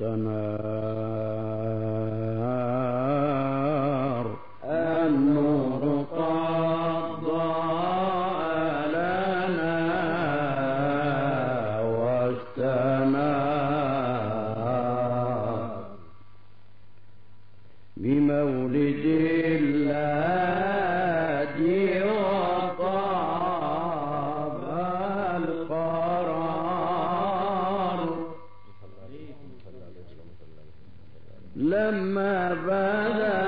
واستنار النور قد ضاء لنا واستنار بمولد الهادي وطاب القرار لما بدا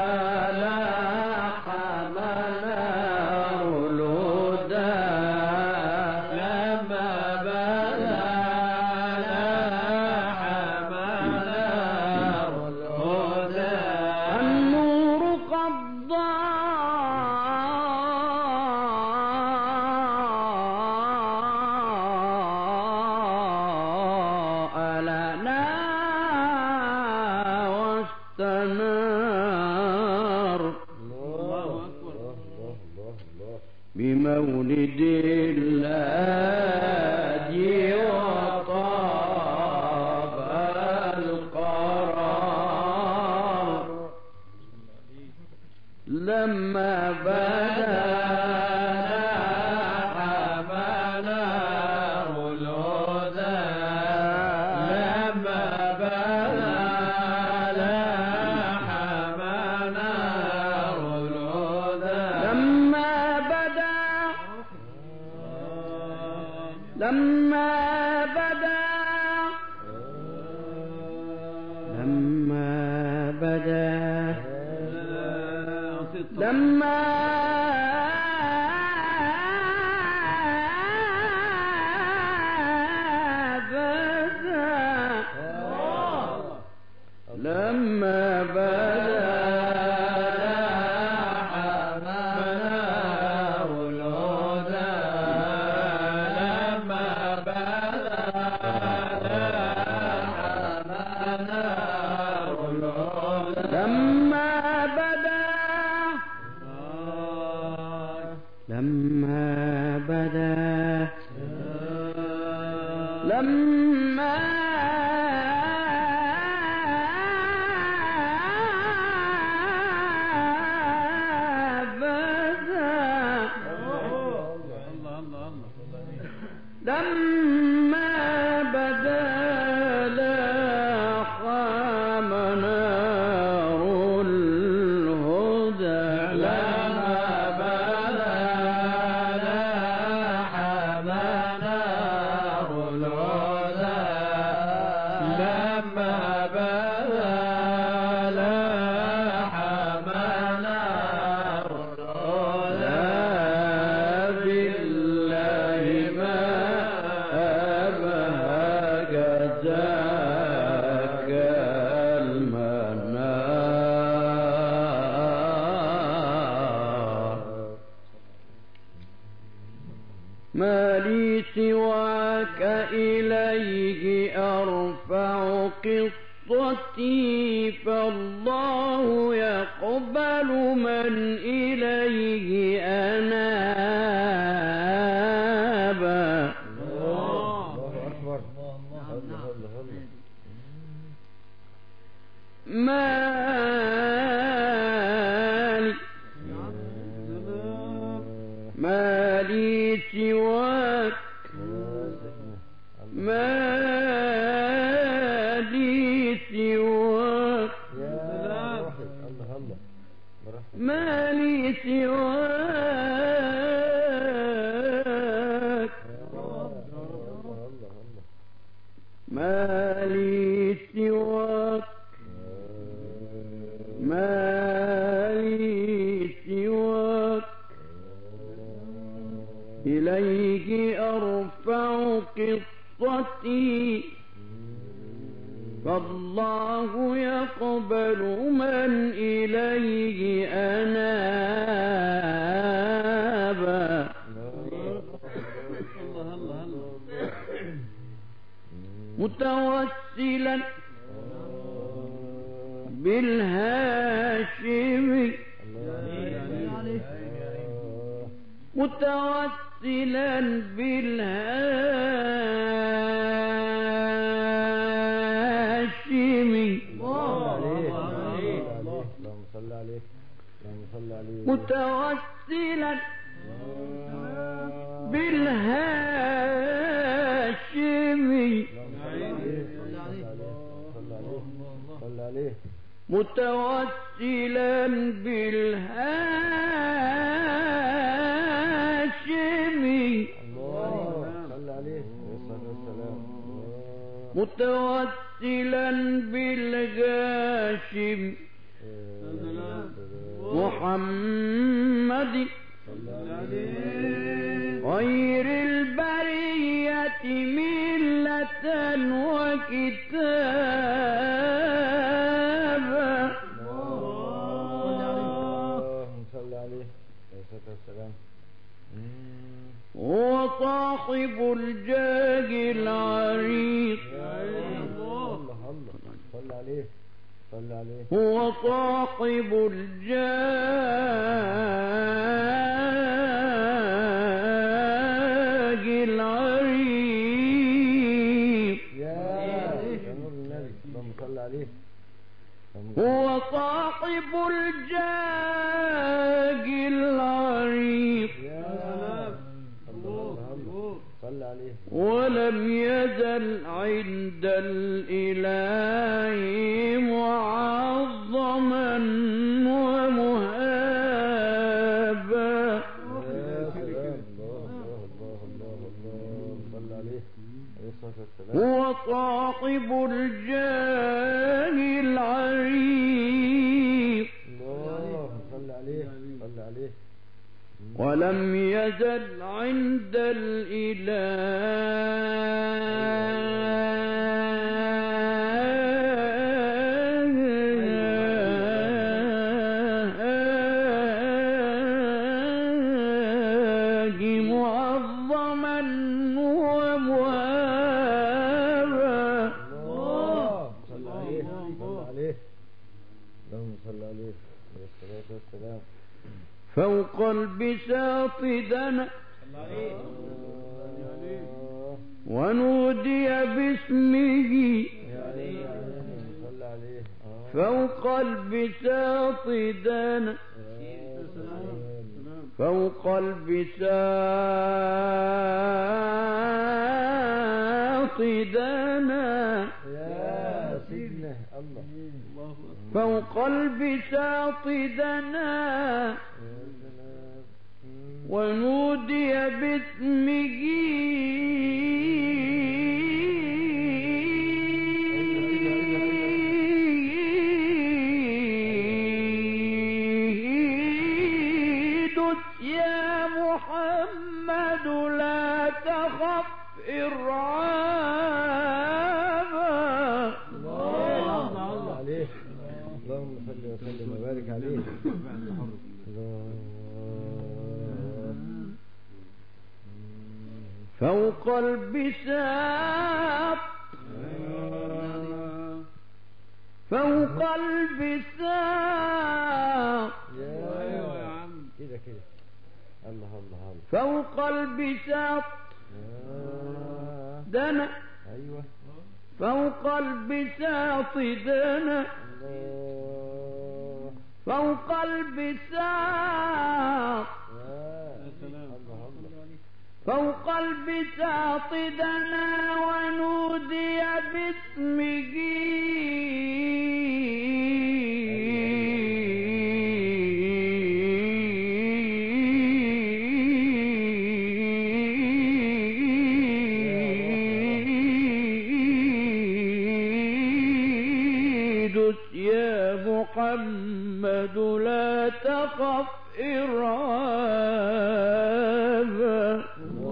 لاح منار الهدى لما بدا لاح منار الهدى النور قد ضاء لنا واستنار بمولد الهادي وطاب القرار لما بدا منار الهدى لما بدا لاح منار الهدى لما بدا لما بدا لما بدا لما بدا لما بدا لاح منار الهدى لما بدا لاح منار الهدى لما بدا لما بدا لما بدا لما بدا لاح منار الهدى لما بدا لاح منار الهدى لما بدا لاح منار الهدى بالله ما أبهج ذاك المنار ما لي سواك إليه أرفع قصتي فالله يقبل من إليه أناب مالي ما لي سواك ما لي سواك ما لي سواك ما لي سواك ما لي سواك إليه أرفع قصتي فالله يقبل من إليه أناب متوسلا بالهاشم متوسلا بالهاشم صل عليه اللهم صل عليه متوسلا آه. بالهاشمي اللهم صل عليه صل عليه صل عليه صل عليه متوسلا بالهاشمي الله صل عليه والصلاة والسلام الله. متوسلا بالهاشم سلام. محمد صل عليه خير البرية ملة وكتابا اللهم صل عليه والصلاة والسلام مم. هو صاحب الجاه العريق الله الله صل عليه صل عليه هو صاحب الجاه العريق يا يا نور النبي اللهم صل عليه اللهم صل هو صاحب الجاه العريق يا الله الله صل عليه ولم يزل عند الإله معظما ومهابا يا سلام الله الله الله الله صل عليه عليه الصلاة والسلام هو صاحب الجاه العريق الله صل عليه صل عليه ولم يزل عند الإله معظما ومهابا الله صل عليه صل عليه اللهم صل عليه عليه الصلاة والسلام فوق البساط دنا الله ونودي باسمه يا علي صل عليه آه. فوق البساط دنا يا سلام فوق البساط دنا يا سيدنا الله فوق البساط دنا يا سلام مم. ونودي باسمه دس يا محمد لا تخف إرعابا الله الله عليه اللهم صل وسلم وبارك عليه الله فوق البساط فوق البساط يا كده كده الله الله الله فوق البساط آه. دنا ايوه فوق البساط دنا الله فوق البساط يا الله الله فوق البساط دنا ونودي باسمه دس يا محمد لا تخف إرهابا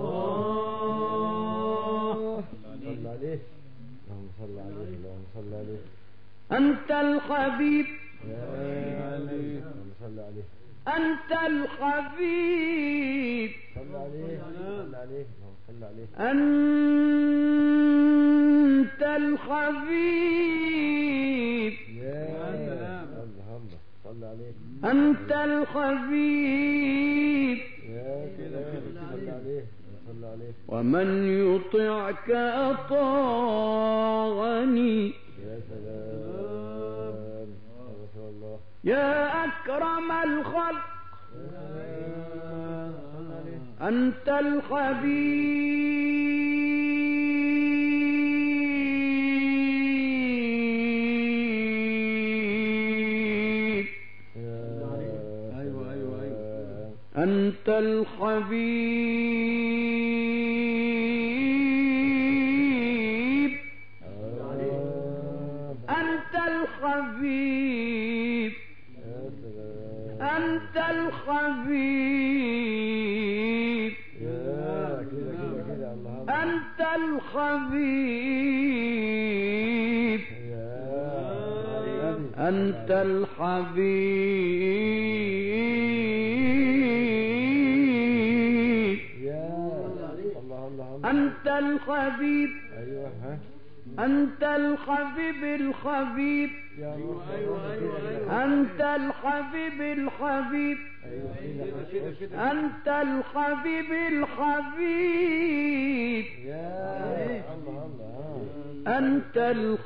الله صل عليه اللهم صل عليه اللهم صل عليه أنت الحبيب يا علي اللهم صل عليه أنت الحبيب صل عليه صل عليه اللهم صل عليه أنت الحبيب يا الله الله صل عليه أنت الحبيب يا سلام صل عليه صل عليه ومن يطعك أطاعني يا سلام يا رسول الله يا أكرم الخلق أنت الحبيب ايوه ايوه ايوه أنت الحبيب أنت الحبيب أنت الحبيب أنت الحبيب أنت الحبيب أنت الحبيب ايوه ها أنت الحبيب الحبيب يا أنت الحبيب الحبيب أنت الحبيب الحبيب يا الله الله أنت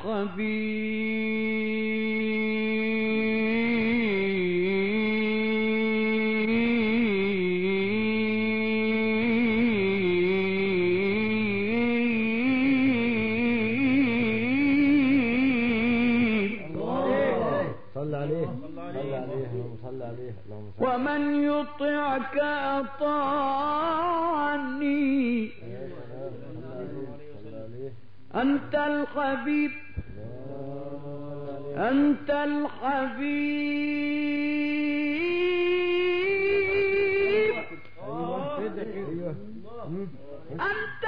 الحبيب صل عليه صل عليه اللهم صل عليه اللهم صل ومن يطعك أطاعني يا سلام صل عليه صل عليه أنت الحبيب أنت الحبيب ايوه كده كده ايوه أنت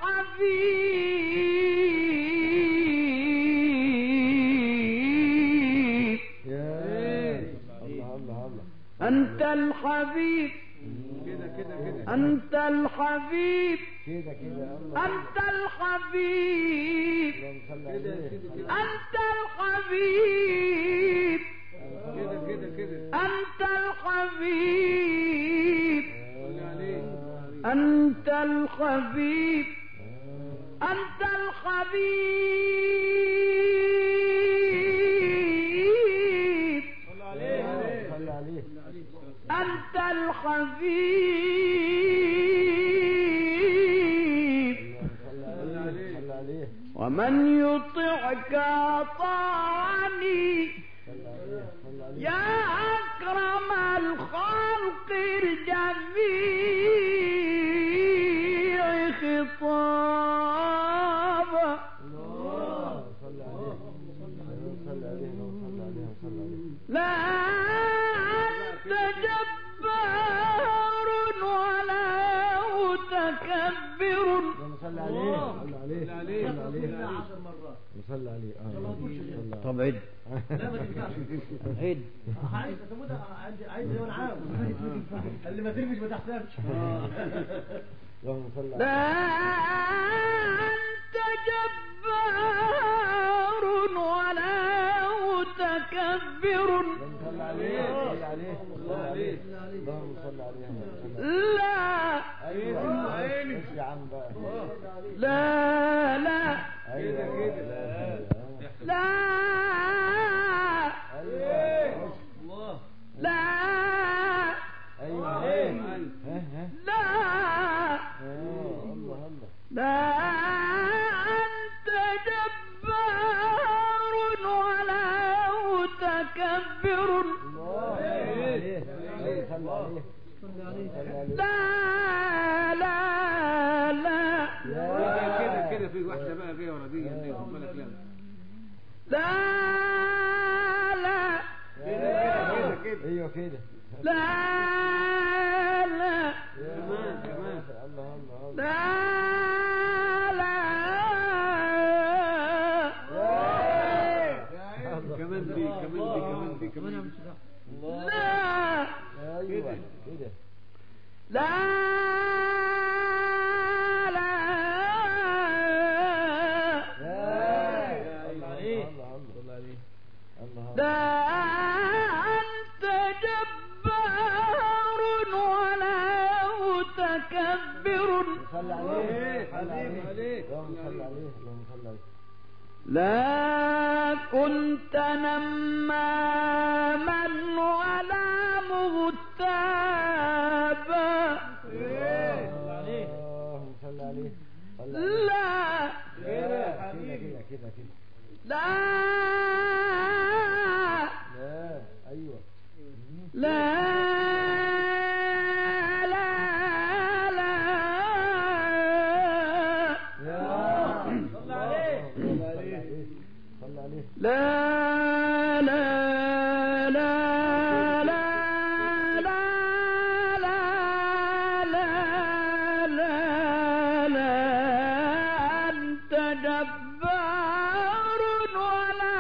الحبيب يا الله الله الله أنت الحبيب كده كده كده أنت الحبيب كده كده الله أنت الحبيب اللهم صل عليه أنت الحبيب كده كده كده أنت الحبيب أنت الحبيب أنت الحبيب صل عليه صل عليه أنت الحبيب صل عليه صل عليه ومن يطعك أطاعني صل عليه صل عليه يا أكرم الخلق الجميع خطابا الله صل عليه صل عليه اللهم صل عليه وصل عليه لا أنت جبار ولا متكبر اللهم صل عليه صل عليه صل عليه صل عليه اه صل عليه. طب عد لا ما تنفعش عد عايز تموت عايز عايز زي ما انا عاوز اللي ما ترمش ما تحسبش اللهم صل عليه لا أنت جبار ولا متكبر اللهم صل عليه صل عليه صل عليه اللهم صل عليه وصل عليه. لا ايوه ايش يا عم بقى لا لا ايوه كده لا ايوه لا ايوه ها ها لا آه، الله الله لا أنت جبار ولا متكبر الله عليه صل عليه صل عليه لا لا لا يا كده كده في واحدة بقى جاية ورا دي دي خد بالك لا لا لا كده كده ايوه كده لا لا كمان كمان الله الله الله لا لا كمان دي كمان دي كمان دي كمان لا ايوه كده لا لا الله عليه الله عليه الله لا أنت جبار ولا متكبر صل عليه صل عليه اللهم صل عليه اللهم صل عليه لا كنت نماما لا لا لا صلى عليه صلى عليه صلى عليه لا لا لا لا لا لا لا لا لا أنت جبار ولا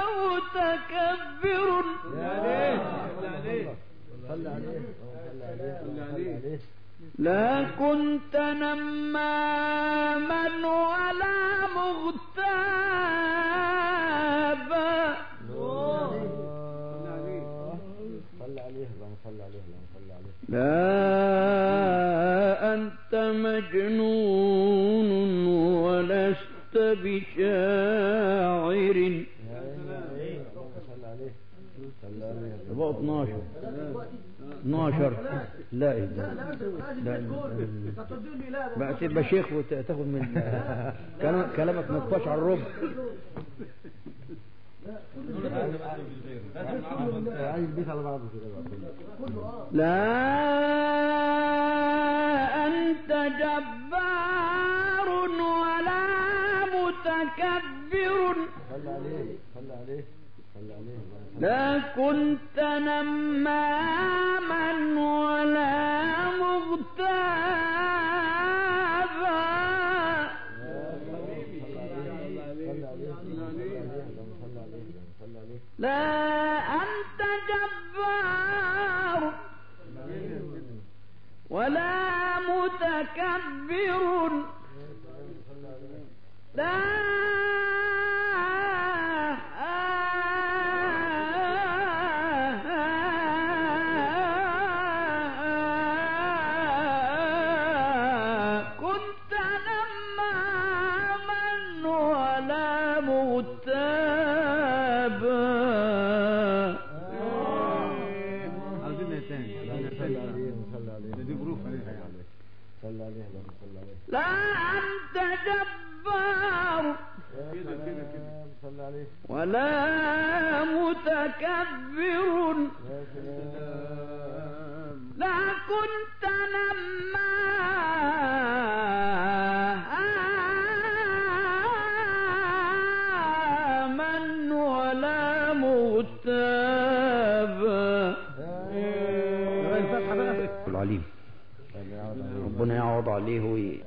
متكبر يا عليه، عليه صلى عليه. صلى عليه صلى عليه صلى عليه لا كنت نماما ولا مغتابا صلى عليه صلى عليه اللهم صل عليه اللهم صل عليه لا أنت مجنون ولست بشاعر يا عليه اللهم صل عليه صلى عليه بقى 12 12 لا إيه ده. لا هتودوني لا بقى تبقى شيخ وتاخد من كلام- كلامك ما تبقاش على الربع عايز البيت على بعضه كده بقى. لا أنت جبار ولا متكبر صلى عليه صلى عليه صلى عليه اللهم صل لا كنت نماما ولا مغتابا لا أنت جبار ولا متكبر لا كنت نماما ولا مغتابا عاوزينها تاني عاوزينها تاني دي بروف صلى عليه اللهم صل عليه لا أنت جبار كده كده كده صلى عليه ولا متكبر يا سلام لا كنت نماما ولا مغتابا الفتحة بقى العليم ربنا يعوض عليه وي...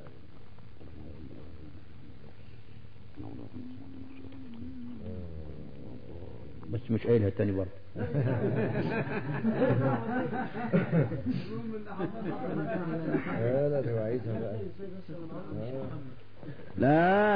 بس مش قايلها تاني برضه لا لا دي وعيدها بقى آه.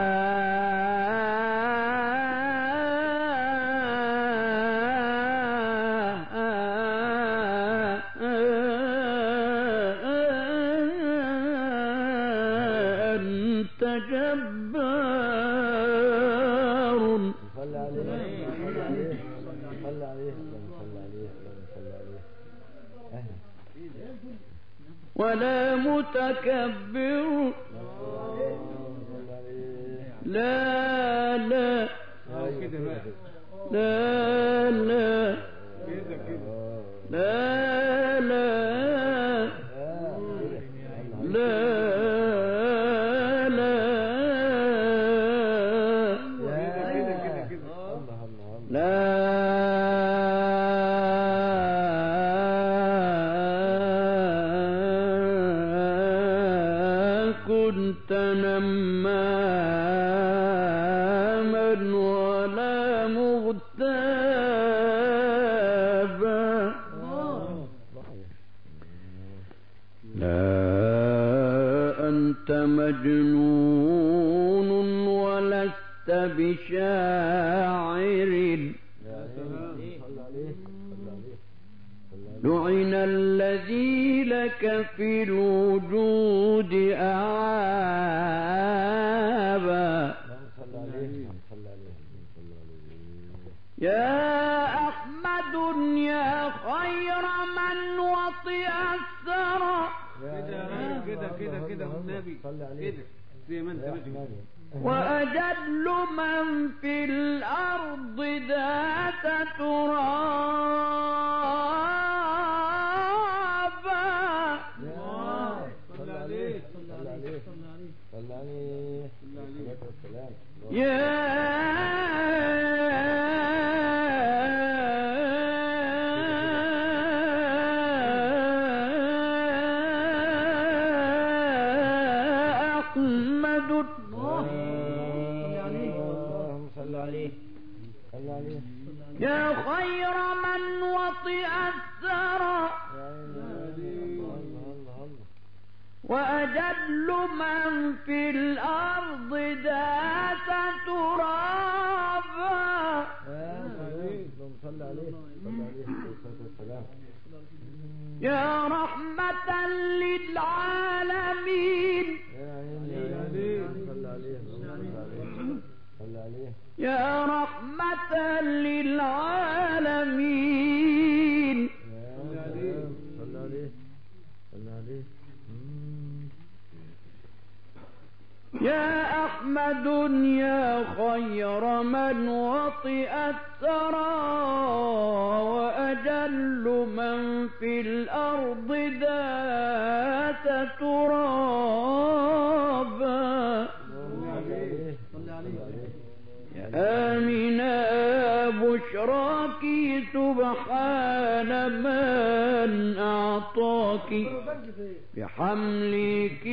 لا أنت جبار صلى عليه صلى عليه صلى عليه اللهم صل عليه اللهم صل عليه أهلا ولا متكبر صلى عليه لا لا أيوة كده بقى لا لا كده كده آه. لا لا آه، كده. الله لا لا يا كده كده كده الله الله الله لا كنت نماما ولا مغتابا لا أنت مجنون ولست بشاعر يا سلام صلى عليه صلى عليه صلى عليه لعن الذي لك في الوجود أعابا اللهم صل عليه اللهم صل عليه اللهم صل عليه يا أحمد يا خير من وطئ الثرى كده كده كده كده والنبي صلى عليه كده زي ما انت يا ماشي أحمد. وأجل من في الأرض ذات تراب يا أحمد اللهم صل عليه صل عليه يا خير من وطئ الثرى يا عيني الله الله الله وأجل من في الأرض ذات ترابا يا سلام اللهم صل عليه صل عليه عليه الصلاة والسلام يا رحمة للعالمين يا عيني يا عيني صل عليه اللهم صل عليه صل عليه يا رحمة للعالمين يا سلام صل عليه صل عليه مم. يا أحمد يا خير من وطئ الثرى وأجل من في الأرض ذات ترابا صل عليه صل عليه آمنا بشراك سبحان من أعطاك بحملك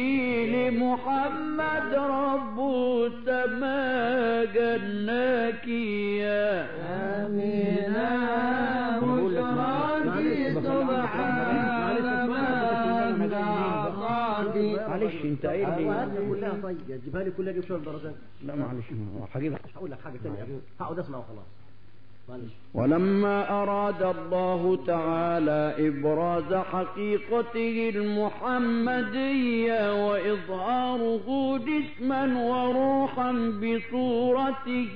لمحمد رب السماء جناك يا آمنا بشراك سبحان من أعطاك معلش انت قايل لي وهاتها كلها طيب جيبها لي كلها دي وشوف درجات لا معلش هجيبها مش هقول لك حاجه ثانيه هقعد اسمع وخلاص معلش ولما أراد الله تعالى إبراز حقيقته المحمدية وإظهاره جسما وروحا بصورته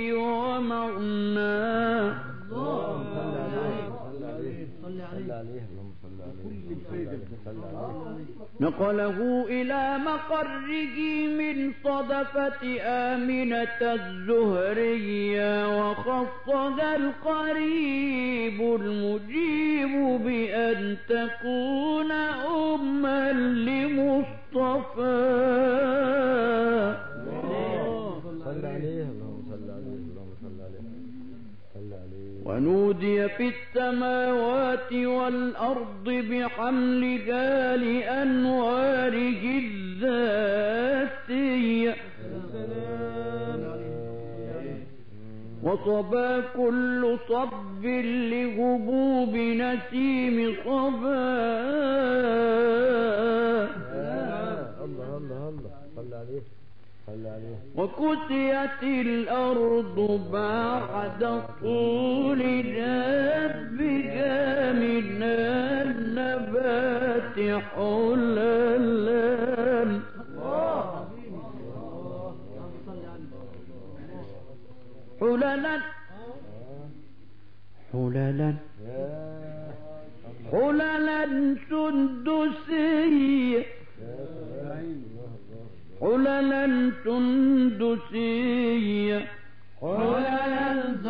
ومعناه صل عليه صل عليه صل عليه اللهم صل عليه صل عليه نقله إلى مقره من صدفة آمنة الزهرية وخصها القريب المجيب بأن تكون أما لمصطفى صل عليه اللهم صل عليه اللهم صل عليه صل عليه ونودي في السماوات والأرض بحملها لأنواره الذاتية وصبا كل صب لهبوب نسيم صبا الله الله الله صل عليه صل عليه وكسيت الأرض بعد طول جذبها من النبات حللا حللا حللا يا حللا سندسية حللا سندسية حللا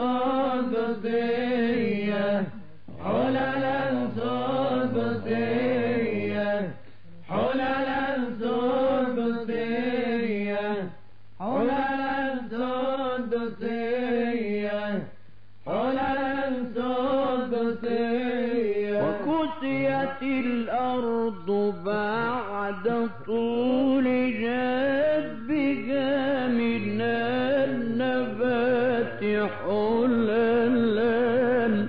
سندسية حللا سندسية حللا سندسية حللا سندسية حللا سندسية وكسيت الأرض بعد طول جذبها من النبات حللا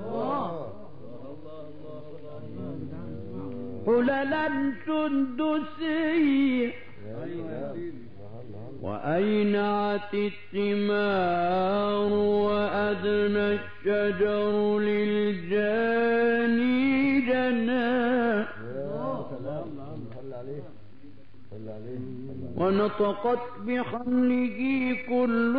حللا سندسية وأينعت الثمار وأدنى الشجر للجاني جناه سلام صل عليه صل عليه ونطقت بحمله كل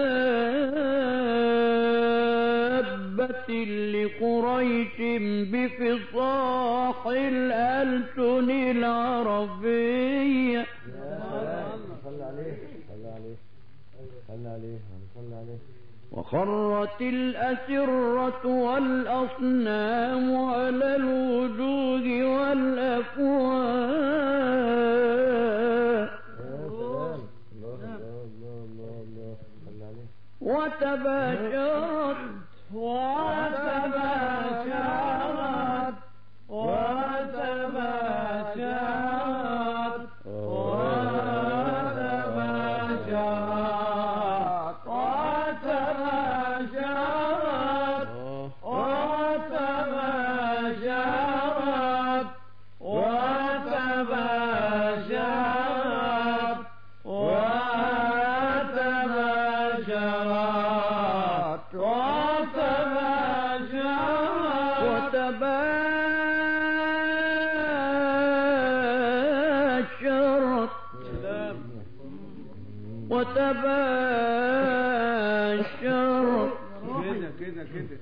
دابة لقريش بفصاح الألسن العربية صل عليه صل عليه صل عليه صل عليه وخرت الأسرة والأصنام على الوجوه والأفواه يا سلام الله الله الله وتباشرت وتباشرت وتباشرت وتباشرت وتباشرت وتباشرت وتباشرت وتباشرت وتباشرت وتباشرت سلام وتباشرت كده كده كده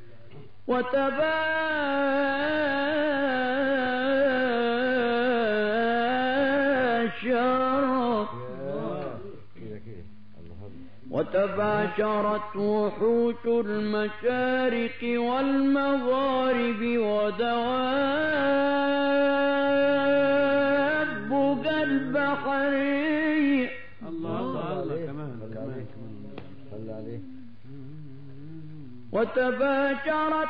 وتباشرت كده كده الله الله وتباشرت وحوش المشارق والمغارب ودواب البحرية الله الله الله كمان صلى كمان عليه صلى عليه وتباشرت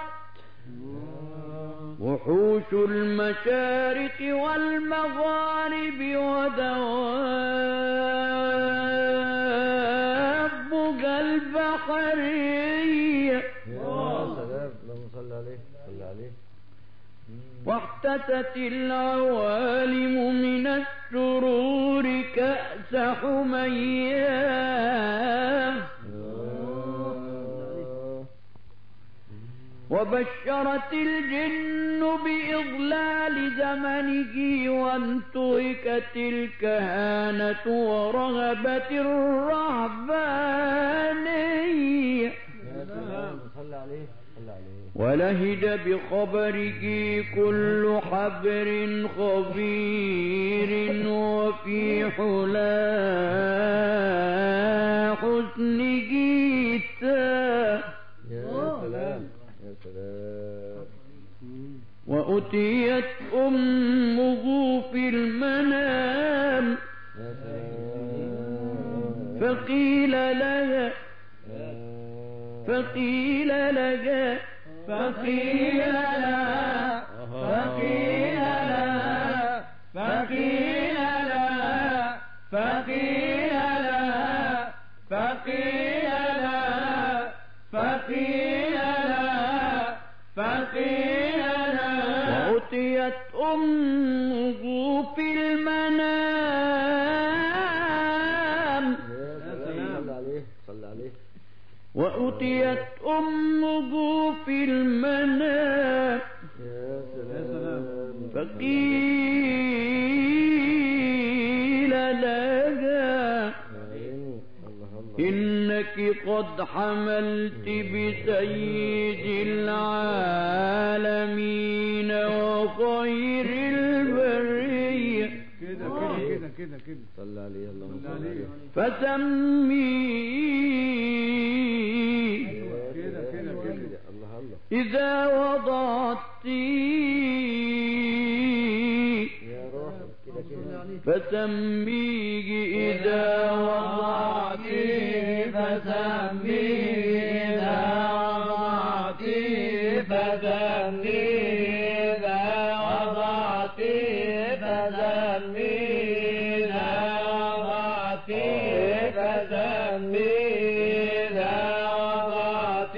وحوش المشارق والمغارب ودواب البحرية يا سلام اللهم صل عليه صل عليه واحتست العوالم من السرور كأس حمياه وبشرت الجن بإضلال زمنه وانتهكت الكهانة ورغبت الرهبانية يا سلام صل عليه صل عليه ولهج بخبره كل حبر خبير وفي حلا حسنه تاه يا سلام يا سلام وأتيت أمه في المنام يا سلام فقيل لها فقيل لها فقيل لها فقيل لها فقيل لها فقيل لها فقيل لها فقيل لها فقيل لها وأتيت أمه في المنام يا سلام صل عليه صل عليه وأتيت أمه في المنام يا سلام فقيل لها يا عيني الله الله إنك قد حملت بسيد العالمين وخير البرية كده كده كده كده كده صل عليه اللهم صل صل عليه. عليه فسميه يا كده سلام. كده كده. الله الله إذا وضعت يا روح كده كده فسميه إذا وضعت فسميه إذا وضعت فسميه إذا وضعت فسميه إذا وضعت فسميه إذا وضعت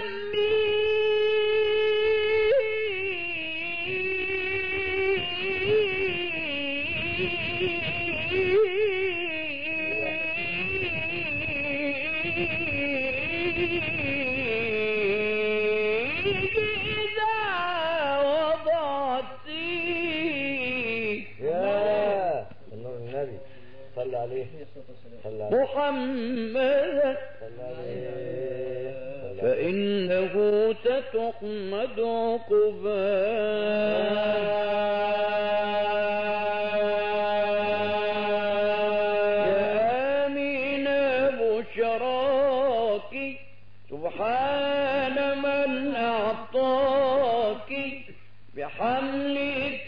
يا النور النبي صل عليه صل عليه محمدا صل عليه صل عليه. فإنه ستحمد عقباه يا آمين بشراك سبحان من أعطاك بحملك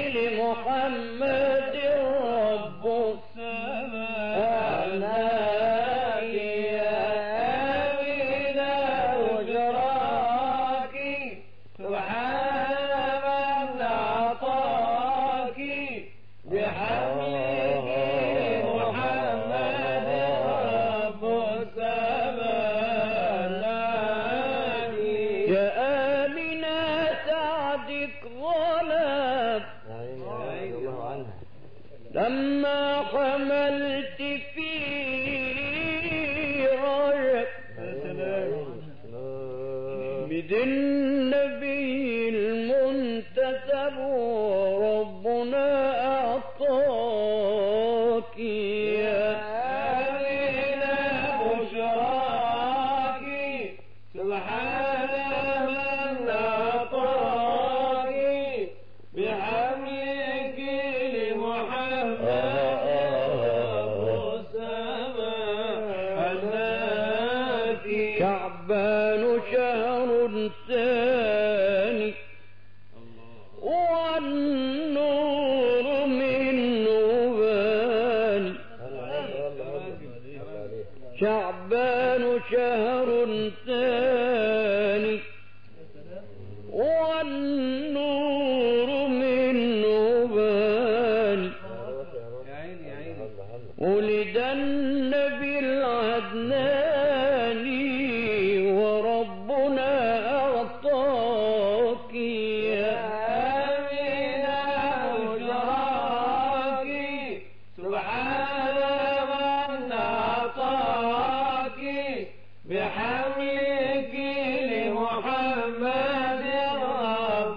لمحمد رب السماء أعناك يا آمين يا عيني يا عيني رضي الله عنها لما حملت في رجب يا سلام بذ النبي المنتسب ربنا أعطاك يا آمنة بشراك سبحان من أعطاك بحملك لمحمد السماء شعبان شهر ثاني والنور منه باني شعبان شهر ثاني والنور منه باني يا عيني يا عيني ولد النبي العدناني وربنا أعطاك يا آمنة بشراك سبحان من أعطاك بحملك لمحمد رب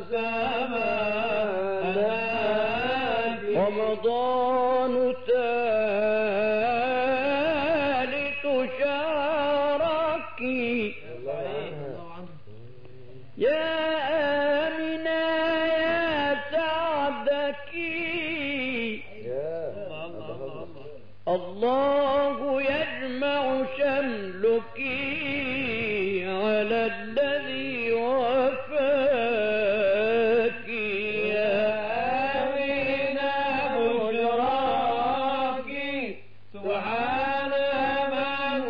السماء رمضان ثالث شهرك يا آمنة يا سعدك الله يجمع شملك على الذي وفاك يا آمنة بشراك سبحان من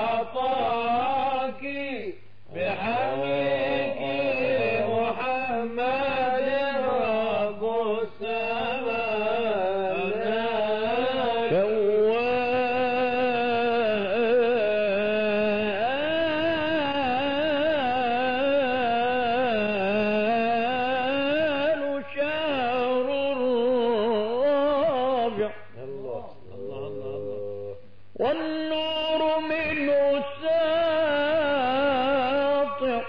أعطاك بحملك محمد رب السماء شوال شهر الرابع والنور منه ساطع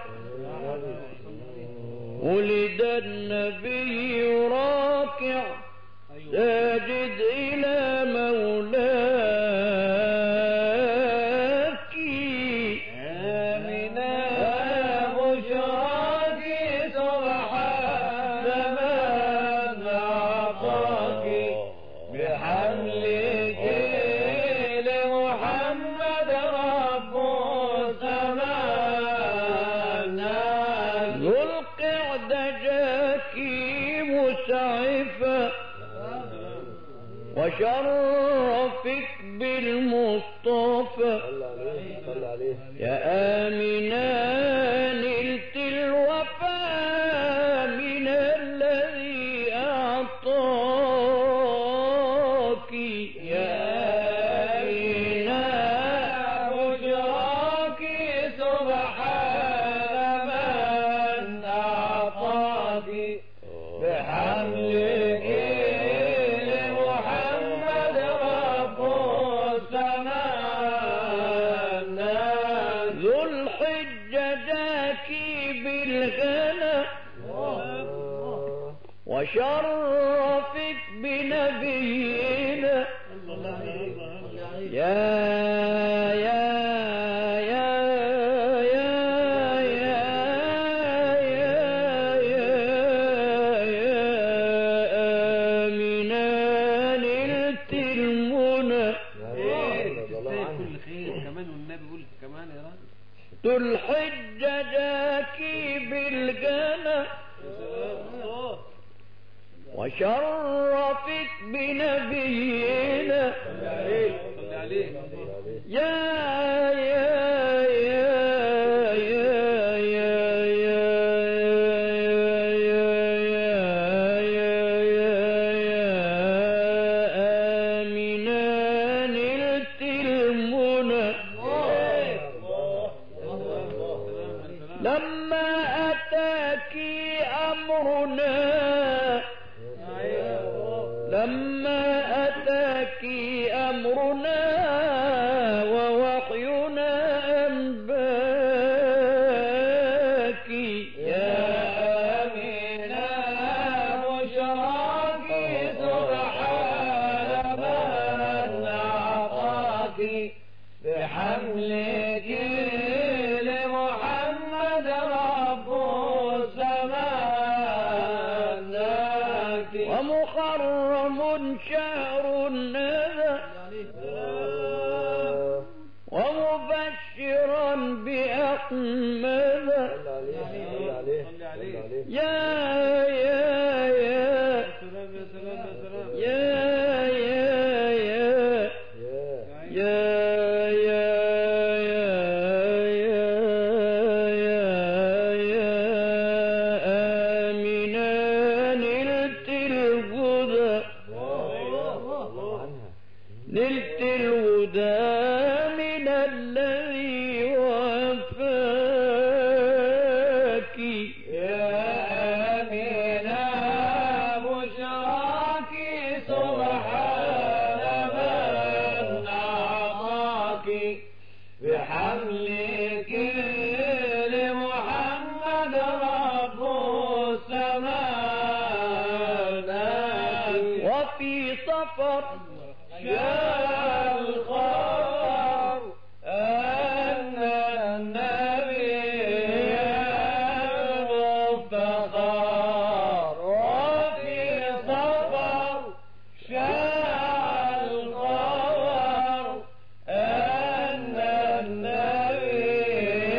ولد النبي راكع ساجد إلى مولاك آمنة بشراك سبحان من أعطاك بحملك لمحمد رب السماء ذو القعدة جاكي مسعفا وشرفك بالمصطفى صلى عليه يا آمنا نلت الوفاء من الذي أعطاك يا آمنا بشراك سبحان من أعطاك بحملك لمحمد رب السماء ذو الحجة جاكي بالغنى وشرفك بنبينا يا يا يا يا يا يا يا يا آمنا نلت المنى كل خير كمان والنبي يقول كمان يا راجل ذو الحجة جاكي بالجنة وشرفك بنبينا صلي عليه يا يا يا يا يا يا يا يا يا يا آمنا نلت المنى لما أتاك أمرنا لما أتاك أمرنا ووحينا أنباك يا أمينة بشراك سبحان من أعطاك بحملك لمحمد رب السماء ومحرم شهر النذر ومبشرا بأحمد صلى عليه صلى عليه يا يا يا سلام يا سلام يا سلام يا يا يا يا يا يا يا يا يا آمنا نلت الهدى الله عنها نلت الهدى من الذي وفاك يا آمنا بشراك سبحان من أعطاك بحملك لمحمد رب السماء وفي صفر جاء الخبر أن النبي المفتخر وفي صفر جاء الخبر أن النبي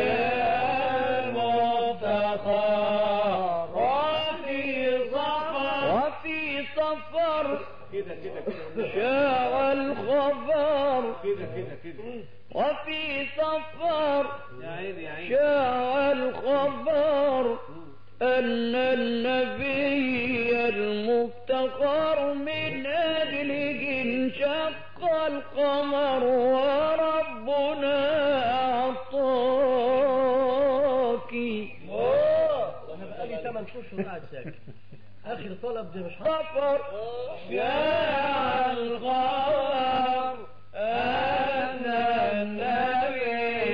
المفتخر وفي صفر وفي صفر كده كده كده شاع الخبر كده كده كده وفي صفر يا عيني يا عيني شاع الخبر أن النبي المفتخر من أجله انشق القمر وربنا أعطاك انا بقالي 8 اشهر قاعد ساكت اخر طلب ده مش حاضر صفر شاع الخبر أن النبي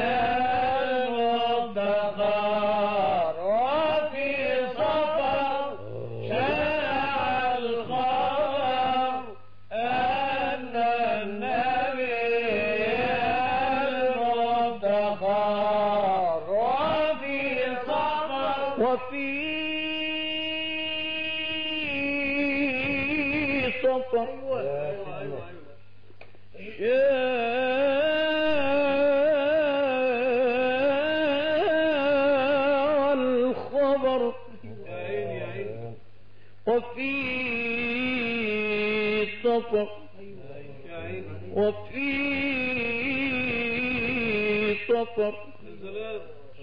المفتخر وفي صفر شاع الخبر أن النبي المفتخر وفي صفر وفي صفر شاع الخبر يا عيني يا عيني وفي صفر يا عيني وفي صفر يا سلام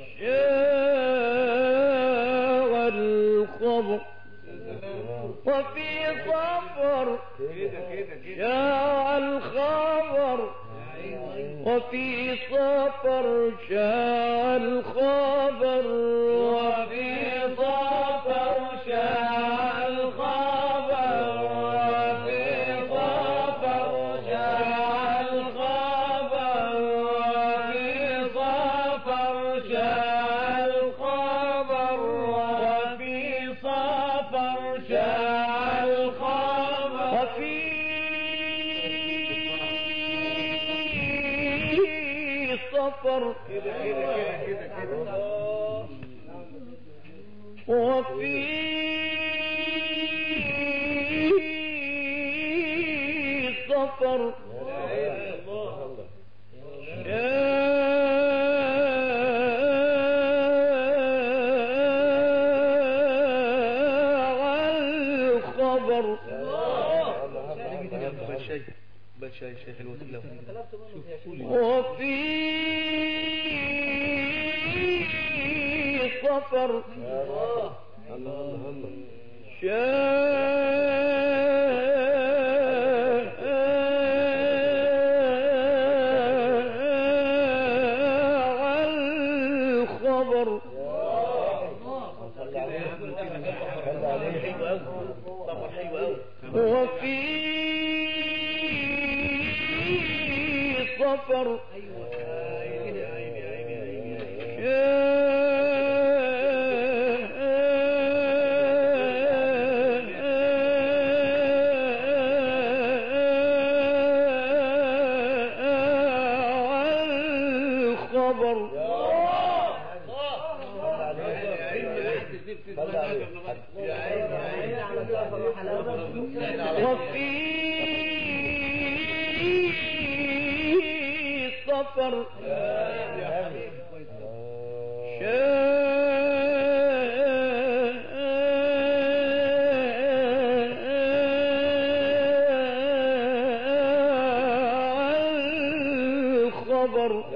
شاع الخبر يا سلام وفي صفر كده كده كده شاع الخبر وفي صفر شاع الخبر وفي صفر شاع الخبر وفي صفر شاع الخبر وفي صفر شاع الخبر وفي صفر شاع الخبر وفي صفر كده كده كده كده وفي صفر يا عيني الله الخبر بل شاي بل شاي شاي حلوة له وفي صفر الله الله الله شاع الخبر صلى عليه صلى عليه حلو قوي صبر حلو قوي وفي صفر الخبر وفي صفر الخبر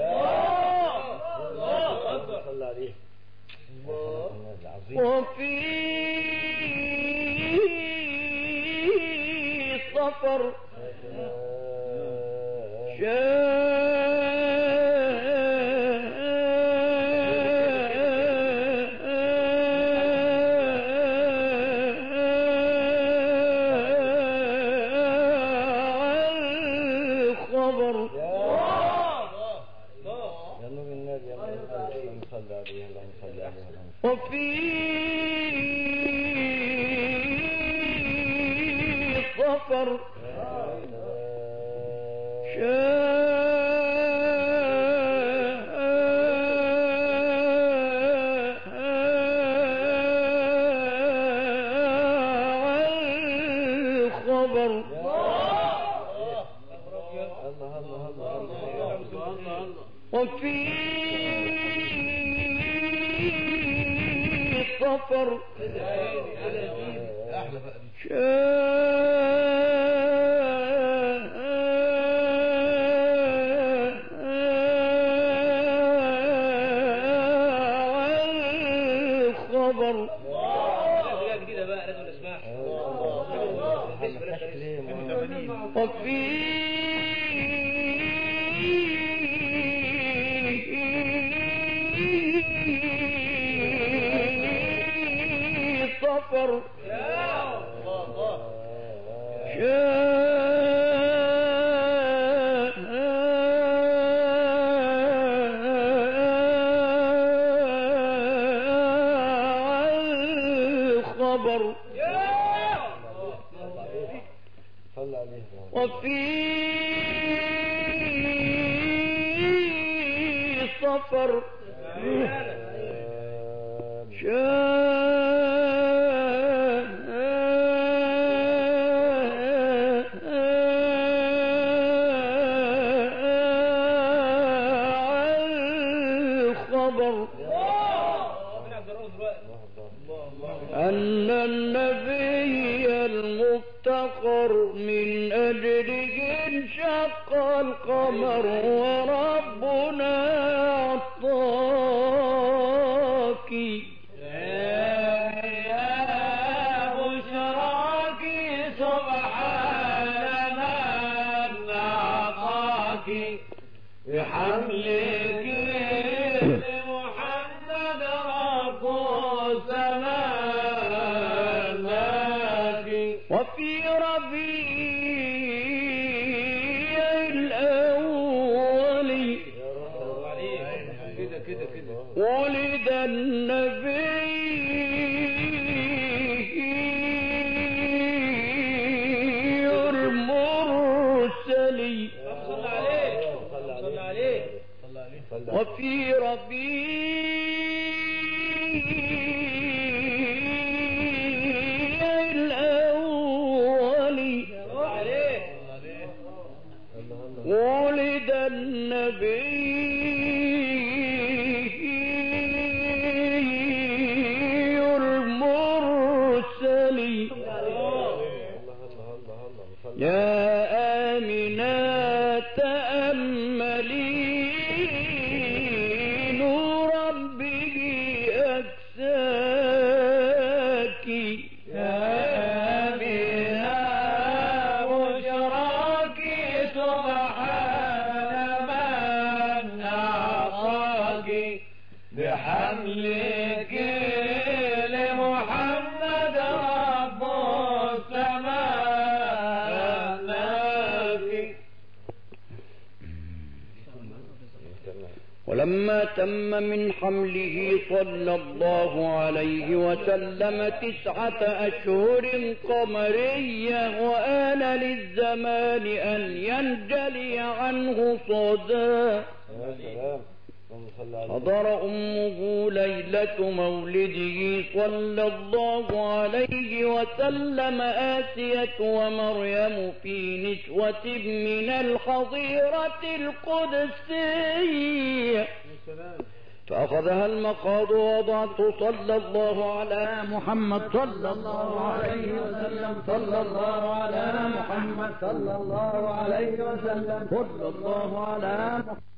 صلى عليه العظيم وفي صفر الخبر يا نور النبي يا نور النبي اللهم صل عليه اللهم صل عليه اللهم صل وفي صفر الخبر الله الله الله الله وفي صفر الخبر جديدة بقى لازم نسمعها وفي صفر الخبر صل عليه وفي صفر الخبر أن النبي المفتقر من أجله انشق القمر وربنا أعطاك يا بشراك سبحان من أعطاك بحملك لمحمد رب السماوات وفي ربيع الأول كده كده كده ولد النبي المرسل صل عليه صل عليه صل عليه وفي ربيع الأول عليه ولد النبي المرسل يا آمنة تأملي نور به أكساك يا آمنة بشراك سبحان من أعطاك بحملك لمحمد رب فلما تم من حمله صلى الله عليه وسلم تسعة أشهر قمرية وآن للزمان أن ينجلي عنه صدى يا سلام اللهم صل عليه حضر أمه ليلة مولده صلى الله عليه وسلم آسية ومريم في نسوة من الحظيرة القدسية فأخذها المخاض ووضعته صلى الله على محمد صلى الله عليه وسلم صلى الله على محمد صلى الله عليه وسلم صلى الله على محمد